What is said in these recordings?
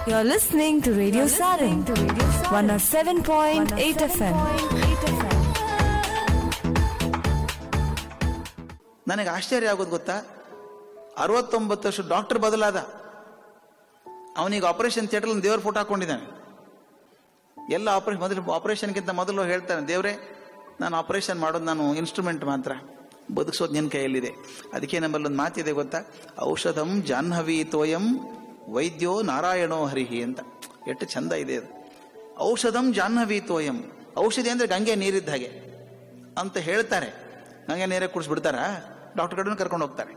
You're listening to Radio Sarin, 107.8 FM. ನನಗೆ ಆಶ್ಚರ್ಯ ಆಗೋದು ಗೊತ್ತಾ ಅರವತ್ತೊಂಬತ್ತು ವರ್ಷ ಡಾಕ್ಟರ್ ಬದಲಾದ ಅವನಿಗೆ ಆಪರೇಷನ್ ಥಿಯೇಟರ್ ದೇವ್ರ ಫೋಟೋ ಹಾಕೊಂಡಿದ್ದಾನೆ ಎಲ್ಲ ಆಪರೇಷನ್ ಮೊದಲು ಆಪರೇಷನ್ಗಿಂತ ಮೊದಲು ಹೇಳ್ತಾನೆ ದೇವ್ರೆ ನಾನು ಆಪರೇಷನ್ ಮಾಡೋದು ನಾನು ಇನ್ಸ್ಟ್ರೂಮೆಂಟ್ ಮಾತ್ರ ಬದುಕಿಸೋದು ನಿನ್ನ ಕೈಯಲ್ಲಿದೆ ಅದಕ್ಕೆ ನಮ್ಮಲ್ಲಿ ಒಂದು ಮಾತಿದೆ ಗೊತ್ತಾ ಔಷಧಂ ಜಾಹ್ನವಿ ತೋಯಂ ವೈದ್ಯೋ ನಾರಾಯಣೋ ಹರಿಹಿ ಅಂತ ಎಷ್ಟು ಚಂದ ಇದೆ ಅದು ಔಷಧಂ ಜಾಹ್ನವಿ ತೋಯಂ ಔಷಧಿ ಅಂದ್ರೆ ಗಂಗೆ ನೀರಿದ್ದ ಹಾಗೆ ಅಂತ ಹೇಳ್ತಾರೆ ಗಂಗೆ ನೀರೇ ಕುಡಿಸ್ಬಿಡ್ತಾರಾ ಡಾಕ್ಟರ್ ಕಡೆನೂ ಕರ್ಕೊಂಡು ಹೋಗ್ತಾರೆ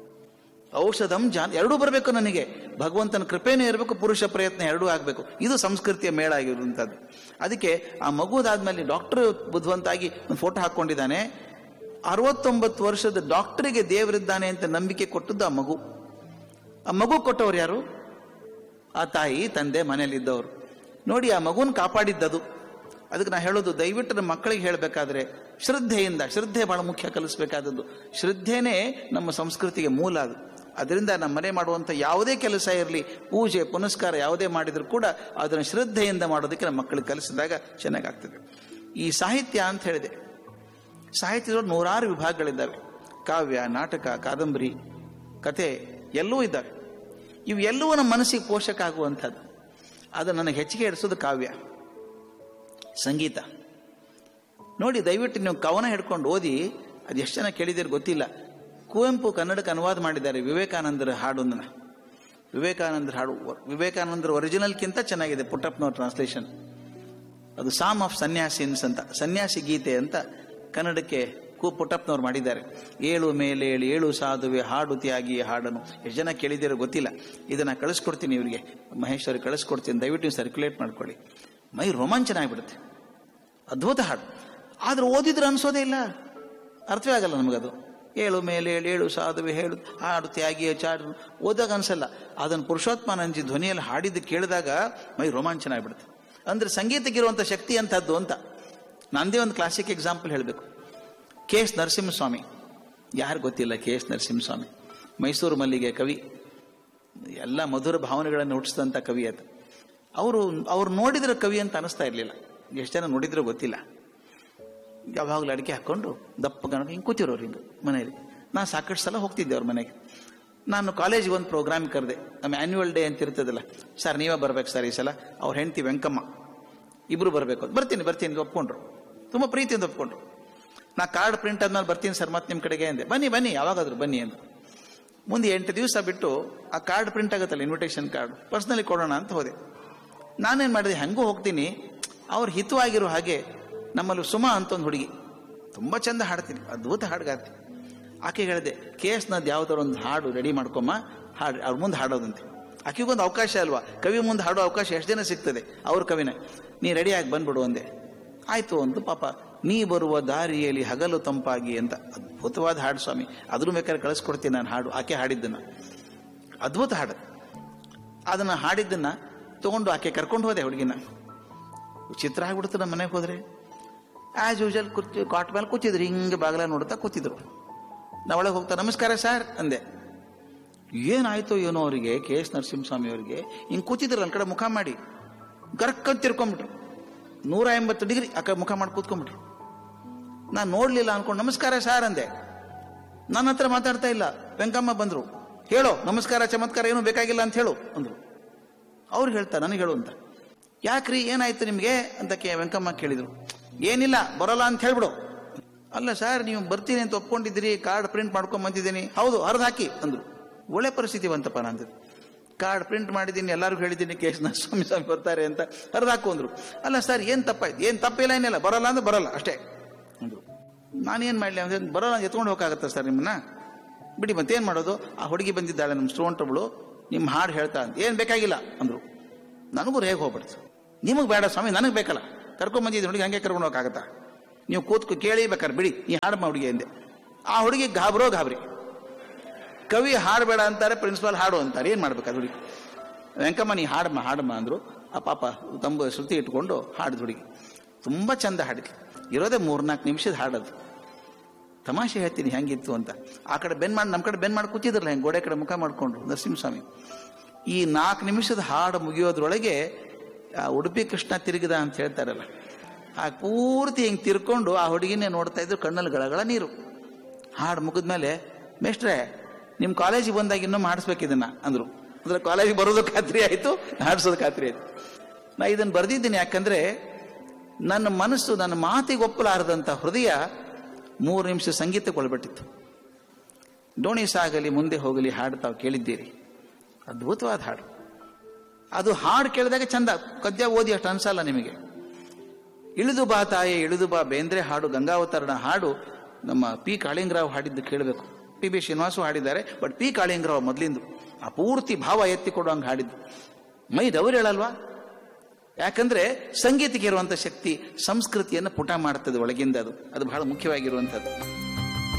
ಔಷಧಂ ಜಾನ್ ಎರಡೂ ಬರಬೇಕು ನನಗೆ ಭಗವಂತನ ಕೃಪೆನೂ ಇರಬೇಕು ಪುರುಷ ಪ್ರಯತ್ನ ಎರಡೂ ಆಗಬೇಕು ಇದು ಸಂಸ್ಕೃತಿಯ ಮೇಳ ಆಗಿರುವಂಥದ್ದು ಅದಕ್ಕೆ ಆ ಮಗುದಾದ್ಮೇಲೆ ಡಾಕ್ಟರ್ ಬುದ್ಧಿವಂತಾಗಿ ಒಂದು ಫೋಟೋ ಹಾಕೊಂಡಿದ್ದಾನೆ ಅರವತ್ತೊಂಬತ್ತು ವರ್ಷದ ಡಾಕ್ಟರಿಗೆ ದೇವರಿದ್ದಾನೆ ಅಂತ ನಂಬಿಕೆ ಕೊಟ್ಟದ್ದು ಆ ಮಗು ಆ ಮಗು ಕೊಟ್ಟವ್ರು ಯಾರು ಆ ತಾಯಿ ತಂದೆ ಮನೇಲಿದ್ದವರು ನೋಡಿ ಆ ಮಗುನ ಕಾಪಾಡಿದ್ದದು ಅದಕ್ಕೆ ನಾ ಹೇಳೋದು ದಯವಿಟ್ಟು ನಮ್ಮ ಮಕ್ಕಳಿಗೆ ಹೇಳಬೇಕಾದ್ರೆ ಶ್ರದ್ಧೆಯಿಂದ ಶ್ರದ್ಧೆ ಬಹಳ ಮುಖ್ಯ ಕಲಿಸ್ಬೇಕಾದದ್ದು ಶ್ರದ್ಧೆನೇ ನಮ್ಮ ಸಂಸ್ಕೃತಿಗೆ ಮೂಲ ಅದು ಅದರಿಂದ ನಮ್ಮ ಮನೆ ಮಾಡುವಂಥ ಯಾವುದೇ ಕೆಲಸ ಇರಲಿ ಪೂಜೆ ಪುನಸ್ಕಾರ ಯಾವುದೇ ಮಾಡಿದ್ರು ಕೂಡ ಅದನ್ನು ಶ್ರದ್ಧೆಯಿಂದ ಮಾಡೋದಕ್ಕೆ ನಮ್ಮ ಮಕ್ಕಳಿಗೆ ಕಲಿಸಿದಾಗ ಚೆನ್ನಾಗಾಗ್ತದೆ ಈ ಸಾಹಿತ್ಯ ಅಂತ ಹೇಳಿದೆ ಸಾಹಿತ್ಯದೊಳಗೆ ನೂರಾರು ವಿಭಾಗಗಳಿದ್ದಾವೆ ಕಾವ್ಯ ನಾಟಕ ಕಾದಂಬರಿ ಕತೆ ಎಲ್ಲವೂ ಇದ್ದಾವೆ ಇವು ಎಲ್ಲವೂ ನಮ್ಮ ಮನಸ್ಸಿಗೆ ಪೋಷಕ ಆಗುವಂಥದ್ದು ಅದು ನನಗೆ ಹೆಚ್ಚಿಗೆ ಹಿಡಿಸೋದು ಕಾವ್ಯ ಸಂಗೀತ ನೋಡಿ ದಯವಿಟ್ಟು ನೀವು ಕವನ ಹಿಡ್ಕೊಂಡು ಓದಿ ಅದು ಎಷ್ಟು ಜನ ಕೇಳಿದಿರು ಗೊತ್ತಿಲ್ಲ ಕುವೆಂಪು ಕನ್ನಡಕ್ಕೆ ಅನುವಾದ ಮಾಡಿದ್ದಾರೆ ವಿವೇಕಾನಂದರ ಹಾಡೊಂದನ್ನ ವಿವೇಕಾನಂದರ ಹಾಡು ವಿವೇಕಾನಂದರ ಒರಿಜಿನಲ್ಗಿಂತ ಚೆನ್ನಾಗಿದೆ ಪುಟ್ಟಪ್ಪನವ್ರ ಟ್ರಾನ್ಸ್ಲೇಷನ್ ಅದು ಸಾಮ್ ಆಫ್ ಸನ್ಯಾಸಿನ್ಸ್ ಅಂತ ಸನ್ಯಾಸಿ ಗೀತೆ ಅಂತ ಕನ್ನಡಕ್ಕೆ ಕು ಪುಟ್ಟಪ್ಪನವ್ರು ಮಾಡಿದ್ದಾರೆ ಏಳು ಮೇಲೆ ಏಳು ಏಳು ಸಾಧುವೆ ಹಾಡು ತ್ಯಾಗಿ ಹಾಡನು ಎಷ್ಟು ಜನ ಕೇಳಿದಿರೋ ಗೊತ್ತಿಲ್ಲ ಇದನ್ನ ಕಳಿಸ್ಕೊಡ್ತೀನಿ ಇವರಿಗೆ ಮಹೇಶ್ ಅವ್ರಿಗೆ ಕಳಿಸ್ಕೊಡ್ತೀನಿ ದಯವಿಟ್ಟು ನೀವು ಸರ್ಕ್ಯುಲೇಟ್ ಮಾಡ್ಕೊಳ್ಳಿ ಮೈ ರೋಮಾಂಚನ ಆಗಿಬಿಡುತ್ತೆ ಅದ್ಭುತ ಹಾಡು ಆದ್ರೆ ಓದಿದ್ರೆ ಅನ್ಸೋದೇ ಇಲ್ಲ ಅರ್ಥವೇ ಆಗಲ್ಲ ನಮಗದು ಏಳು ಮೇಲೆ ಏಳು ಏಳು ಸಾಧುವೆ ಹೇಳು ಹಾಡು ತ್ಯಾಗಿ ಚಾಡು ಓದಾಗ ಅನ್ಸಲ್ಲ ಅದನ್ನು ಪುರುಷೋತ್ಮಾನಂಜಿ ಧ್ವನಿಯಲ್ಲಿ ಹಾಡಿದ್ದು ಕೇಳಿದಾಗ ಮೈ ರೋಮಾಂಚನ ಆಗ್ಬಿಡುತ್ತೆ ಅಂದ್ರೆ ಸಂಗೀತಕ್ಕಿರುವಂಥ ಶಕ್ತಿ ಅಂತದ್ದು ಅಂತ ನಂದೇ ಒಂದು ಕ್ಲಾಸಿಕ್ ಎಕ್ಸಾಂಪಲ್ ಹೇಳಬೇಕು ಕೆ ಎಸ್ ನರಸಿಂಹಸ್ವಾಮಿ ಯಾರು ಗೊತ್ತಿಲ್ಲ ಕೆ ಎಸ್ ನರಸಿಂಹಸ್ವಾಮಿ ಮೈಸೂರು ಮಲ್ಲಿಗೆ ಕವಿ ಎಲ್ಲ ಮಧುರ ಭಾವನೆಗಳನ್ನು ಹುಟ್ಟಿಸಿದಂಥ ಕವಿ ಅದು ಅವರು ಅವ್ರು ನೋಡಿದ್ರೆ ಕವಿ ಅಂತ ಅನಿಸ್ತಾ ಇರಲಿಲ್ಲ ಎಷ್ಟು ಜನ ನೋಡಿದ್ರೆ ಗೊತ್ತಿಲ್ಲ ಯಾವಾಗಲೂ ಅಡಿಕೆ ಹಾಕ್ಕೊಂಡು ದಪ್ಪ ಗಣಕ ಹಿಂಗೆ ಕೂತಿರೋರು ಹಿಂಗೆ ಮನೆಯಲ್ಲಿ ನಾನು ಸಾಕಷ್ಟು ಸಲ ಹೋಗ್ತಿದ್ದೆ ಅವ್ರ ಮನೆಗೆ ನಾನು ಕಾಲೇಜಿಗೆ ಒಂದು ಪ್ರೋಗ್ರಾಮ್ ಕರೆದೆ ನಮ್ಮ ಆ್ಯನ್ಯುವಲ್ ಡೇ ಅಂತ ಇರ್ತದಲ್ಲ ಸರ್ ನೀವೇ ಬರ್ಬೇಕು ಸರ್ ಈ ಸಲ ಅವ್ರ ಹೆಂಡತಿ ವೆಂಕಮ್ಮ ಇಬ್ರು ಬರಬೇಕು ಬರ್ತೀನಿ ಬರ್ತೀನಿ ಒಪ್ಕೊಂಡ್ರು ತುಂಬ ಪ್ರೀತಿಯಿಂದ ಒಪ್ಕೊಂಡ್ರು ನಾ ಕಾರ್ಡ್ ಪ್ರಿಂಟ್ ಆದ್ಮೇಲೆ ಬರ್ತೀನಿ ಸರ್ ಮತ್ತೆ ನಿಮ್ಮ ಕಡೆಗೆ ಅಂದೆ ಬನ್ನಿ ಬನ್ನಿ ಯಾವಾಗಾದ್ರೂ ಬನ್ನಿ ಅಂತ ಮುಂದೆ ಎಂಟು ದಿವಸ ಬಿಟ್ಟು ಆ ಕಾರ್ಡ್ ಪ್ರಿಂಟ್ ಆಗುತ್ತಲ್ಲ ಇನ್ವಿಟೇಷನ್ ಕಾರ್ಡ್ ಪರ್ಸ್ನಲಿ ಕೊಡೋಣ ಅಂತ ಹೋದೆ ನಾನೇನು ಮಾಡಿದೆ ಹೆಂಗೂ ಹೋಗ್ತೀನಿ ಅವ್ರು ಹಿತವಾಗಿರೋ ಹಾಗೆ ನಮ್ಮಲ್ಲಿ ಸುಮಾ ಅಂತ ಒಂದು ಹುಡುಗಿ ತುಂಬ ಚಂದ ಹಾಡ್ತೀನಿ ಅದ್ಭುತ ಹಾಡುಗಾರ್ತಿ ಆಕೆ ಹೇಳಿದೆ ಕೆ ಎಸ್ ನದ್ ಯಾವ್ದಾರು ಒಂದು ಹಾಡು ರೆಡಿ ಮಾಡ್ಕೊಮ್ಮ ಹಾಡು ಅವ್ರ ಮುಂದೆ ಹಾಡೋದಂತೆ ಆಕೆಗೊಂದು ಅವಕಾಶ ಅಲ್ವಾ ಕವಿ ಮುಂದೆ ಹಾಡೋ ಅವಕಾಶ ಎಷ್ಟು ಜನ ಸಿಗ್ತದೆ ಅವ್ರ ಕವಿನೇ ನೀ ರೆಡಿಯಾಗಿ ಬಂದ್ಬಿಡು ಅಂದೆ ಆಯ್ತು ಒಂದು ಪಾಪ ನೀ ಬರುವ ದಾರಿಯಲ್ಲಿ ಹಗಲು ತಂಪಾಗಿ ಅಂತ ಅದ್ಭುತವಾದ ಹಾಡು ಸ್ವಾಮಿ ಅದ್ರ ಬೇಕಾದ್ರೆ ಕಳಿಸ್ಕೊಡ್ತೀನಿ ನಾನು ಹಾಡು ಆಕೆ ಹಾಡಿದ್ದನ್ನ ಅದ್ಭುತ ಹಾಡು ಅದನ್ನ ಹಾಡಿದ್ದನ್ನ ತಗೊಂಡು ಆಕೆ ಕರ್ಕೊಂಡು ಹೋದೆ ಹುಡುಗಿನ ಚಿತ್ರ ಆಗ್ಬಿಡುತ್ತೆ ನಮ್ಮ ಮನೆಗೆ ಹೋದ್ರೆ ಆಸ್ ಯೂಶಲ್ ಕೂತಿ ಕಾಟ್ ಮೇಲೆ ಕೂತಿದ್ರು ಹಿಂಗೆ ಬಾಗಲ ನೋಡ್ತಾ ಕೂತಿದ್ರು ನಾ ಒಳಗೆ ಹೋಗ್ತಾ ನಮಸ್ಕಾರ ಸರ್ ಅಂದೆ ಏನಾಯ್ತು ಏನೋ ಅವರಿಗೆ ಕೆ ಎಸ್ ನರಸಿಂಹಸ್ವಾಮಿ ಅವರಿಗೆ ಹಿಂಗೆ ಕೂತಿದ್ರು ನನ್ನ ಕಡೆ ಮುಖ ಮಾಡಿ ಗರ್ಕಂತ ತಿರ್ಕೊಂಬಿಟ್ರು ನೂರ ಎಂಬತ್ತು ಡಿಗ್ರಿ ಆ ಕಡೆ ಮುಖ ಮಾಡಿ ಕೂತ್ಕೊಂಡ್ಬಿಟ್ರು ನಾನು ನೋಡ್ಲಿಲ್ಲ ಅನ್ಕೊಂಡು ನಮಸ್ಕಾರ ಸಾರ್ ಅಂದೆ ನನ್ನ ಹತ್ರ ಮಾತಾಡ್ತಾ ಇಲ್ಲ ವೆಂಕಮ್ಮ ಬಂದ್ರು ಹೇಳೋ ನಮಸ್ಕಾರ ಚಮತ್ಕಾರ ಏನೂ ಬೇಕಾಗಿಲ್ಲ ಅಂತ ಹೇಳು ಅಂದ್ರು ಅವ್ರು ಹೇಳ್ತಾ ನನಗೆ ಹೇಳು ಅಂತ ಯಾಕ್ರಿ ಏನಾಯ್ತು ನಿಮ್ಗೆ ಅಂತ ಕೆ ವೆಂಕಮ್ಮ ಕೇಳಿದ್ರು ಏನಿಲ್ಲ ಬರೋಲ್ಲ ಅಂತ ಹೇಳ್ಬಿಡು ಅಲ್ಲ ಸರ್ ನೀವು ಬರ್ತೀನಿ ಅಂತ ಒಪ್ಕೊಂಡಿದ್ದೀರಿ ಕಾರ್ಡ್ ಪ್ರಿಂಟ್ ಮಾಡ್ಕೊಂಡ್ ಬಂದಿದ್ದೀನಿ ಹೌದು ಹರಿದು ಹಾಕಿ ಅಂದ್ರು ಒಳ್ಳೆ ಪರಿಸ್ಥಿತಿ ಬಂತಪ್ಪ ನಂದು ಕಾರ್ಡ್ ಪ್ರಿಂಟ್ ಮಾಡಿದ್ದೀನಿ ಎಲ್ಲರಿಗೂ ಹೇಳಿದ್ದೀನಿ ಕೆ ಎಸ್ ಸ್ವಾಮಿ ಸ್ವಾಮಿ ಬರ್ತಾರೆ ಅಂತ ಹರಿದು ಹಾಕು ಅಂದ್ರು ಅಲ್ಲ ಸರ್ ಏನ್ ತಪ್ಪಾಯ್ತು ಏನ್ ತಪ್ಪಿಲ್ಲ ಏನಿಲ್ಲ ಬರಲ್ಲ ಅಂದ್ರೆ ಬರಲ್ಲ ಅಷ್ಟೇ ಅಂದ್ರು ನಾನೇನ್ ಮಾಡ್ಲಿ ಅಂದ್ರೆ ಬರೋಲ್ಲ ಎತ್ಕೊಂಡು ಹೋಗಕ್ಕಾಗತ್ತಾ ಸರ್ ನಿಮ್ಮನ್ನ ಬಿಡಿ ಮತ್ತೇನ್ ಮಾಡೋದು ಆ ಹುಡುಗಿ ಬಂದಿದ್ದಾಳೆ ನಮ್ಮ ಸ್ಟೂಡೆಂಟ್ ಒಬ್ಳು ನಿಮ್ಮ ಹಾಡು ಹೇಳ್ತಾ ಅಂತ ಏನ್ ಬೇಕಾಗಿಲ್ಲ ಅಂದ್ರು ನನಗೂ ರೇಗ್ ಹೋಗ್ಬಿಡ್ತು ನಿಮಗೆ ಬೇಡ ಸ್ವಾಮಿ ನನಗೆ ಬೇಕಲ್ಲ ಕರ್ಕೊಂಡ್ ಬಂದಿದ್ದು ಹುಡುಗಿ ಹಂಗೆ ಕರ್ಕೊಂಡು ಹೋಗಕ್ಕಾಗತ್ತಾ ನೀವು ಕೂತ್ಕೊ ಕೇಳಿ ಬೇಕಾದ್ರೆ ಬಿಡಿ ನೀ ಹಾಡಮ್ಮ ಹುಡುಗಿ ಅಂದೆ ಆ ಹುಡುಗಿ ಗಾಬರೋ ಗಾಬರಿ ಕವಿ ಹಾಡಬೇಡ ಅಂತಾರೆ ಪ್ರಿನ್ಸಿಪಾಲ್ ಹಾಡು ಅಂತಾರೆ ಏನ್ ಮಾಡ್ಬೇಕು ಅದು ಹುಡುಗಿ ವೆಂಕಮ್ಮ ನೀ ಹಾಡಮ್ಮ ಹಾಡಮ್ಮ ಅಂದ್ರು ಆ ಪಾಪ ತಂಬು ಶ್ರುತಿ ಇಟ್ಕೊಂಡು ಹಾಡಿದ ಹುಡುಗಿ ತುಂಬಾ ಚಂದ ಹಾಡಿದ್ಲು ಇರೋದೇ ಮೂರ್ನಾಲ್ಕು ನಿಮಿಷದ ಹಾಡೋದು ತಮಾಷೆ ಹೇಳ್ತೀನಿ ಹೆಂಗಿತ್ತು ಅಂತ ಆ ಕಡೆ ಬೆನ್ ಮಾಡಿ ನಮ್ಮ ಕಡೆ ಬೆನ್ ಮಾಡಿ ಕೂತಿದ್ರಲ್ಲ ಹೆಂಗೆ ಗೋಡೆ ಕಡೆ ಮುಖ ಮಾಡ್ಕೊಂಡು ನರಸಿಂಹಸ್ವಾಮಿ ಈ ನಾಲ್ಕು ನಿಮಿಷದ ಹಾಡು ಮುಗಿಯೋದ್ರೊಳಗೆ ಆ ಉಡುಪಿ ಕೃಷ್ಣ ತಿರುಗಿದ ಅಂತ ಹೇಳ್ತಾರಲ್ಲ ಆ ಪೂರ್ತಿ ಹಿಂಗೆ ತಿರ್ಕೊಂಡು ಆ ಹುಡುಗಿನೇ ನೋಡ್ತಾ ಇದ್ರು ಕಣ್ಣಲ್ಲಿ ಗಳಗಳ ನೀರು ಹಾಡು ಮುಗಿದ್ಮೇಲೆ ಮೇಷ್ಟ್ರೆ ನಿಮ್ಮ ಕಾಲೇಜಿಗೆ ಬಂದಾಗ ಇನ್ನೂ ಮಾಡಿಸ್ಬೇಕು ಇದನ್ನ ಅಂದ್ರು ಅಂದ್ರೆ ಕಾಲೇಜಿಗೆ ಬರೋದು ಖಾತ್ರಿ ಆಯಿತು ಮಾಡಿಸೋದು ಖಾತ್ರಿ ಆಯಿತು ನಾ ಇದನ್ನು ಬರೆದಿದ್ದೀನಿ ಯಾಕಂದ್ರೆ ನನ್ನ ಮನಸ್ಸು ನನ್ನ ಮಾತಿಗೆ ಒಪ್ಪಲಾರದಂಥ ಹೃದಯ ಮೂರು ನಿಮಿಷ ಸಂಗೀತಕ್ಕೊಳ್ಬಿಟ್ಟಿತ್ತು ಡೋಣಿ ಸಾಗಲಿ ಮುಂದೆ ಹೋಗಲಿ ಹಾಡು ತಾವು ಕೇಳಿದ್ದೀರಿ ಅದ್ಭುತವಾದ ಹಾಡು ಅದು ಹಾಡು ಕೇಳಿದಾಗ ಚಂದ ಕದ್ಯ ಓದಿ ಅಷ್ಟು ಅನ್ಸಲ್ಲ ನಿಮಗೆ ಇಳಿದು ಬಾ ತಾಯೆ ಇಳಿದು ಬಾ ಬೇಂದ್ರೆ ಹಾಡು ಗಂಗಾವತರಣ ಹಾಡು ನಮ್ಮ ಪಿ ಕಾಳಿಂಗರಾವ್ ಹಾಡಿದ್ದು ಕೇಳಬೇಕು ಪಿ ಬಿ ಶ್ರೀನಿವಾಸು ಹಾಡಿದ್ದಾರೆ ಬಟ್ ಪಿ ಕಾಳಿಂಗರಾವ್ ಮೊದಲಿಂದು ಆ ಪೂರ್ತಿ ಭಾವ ಎತ್ತಿ ಕೊಡುವಂಗೆ ಹಾಡಿದ್ದು ಮೈ ದೌರ್ ಹೇಳಲ್ವಾ ಯಾಕಂದ್ರೆ ಸಂಗೀತಕ್ಕೆ ಇರುವಂತ ಶಕ್ತಿ ಸಂಸ್ಕೃತಿಯನ್ನು ಪುಟ ಮಾಡ್ತದೆ ಒಳಗಿಂದ ಅದು ಅದು ಬಹಳ ಮುಖ್ಯವಾಗಿರುವಂಥದ್ದು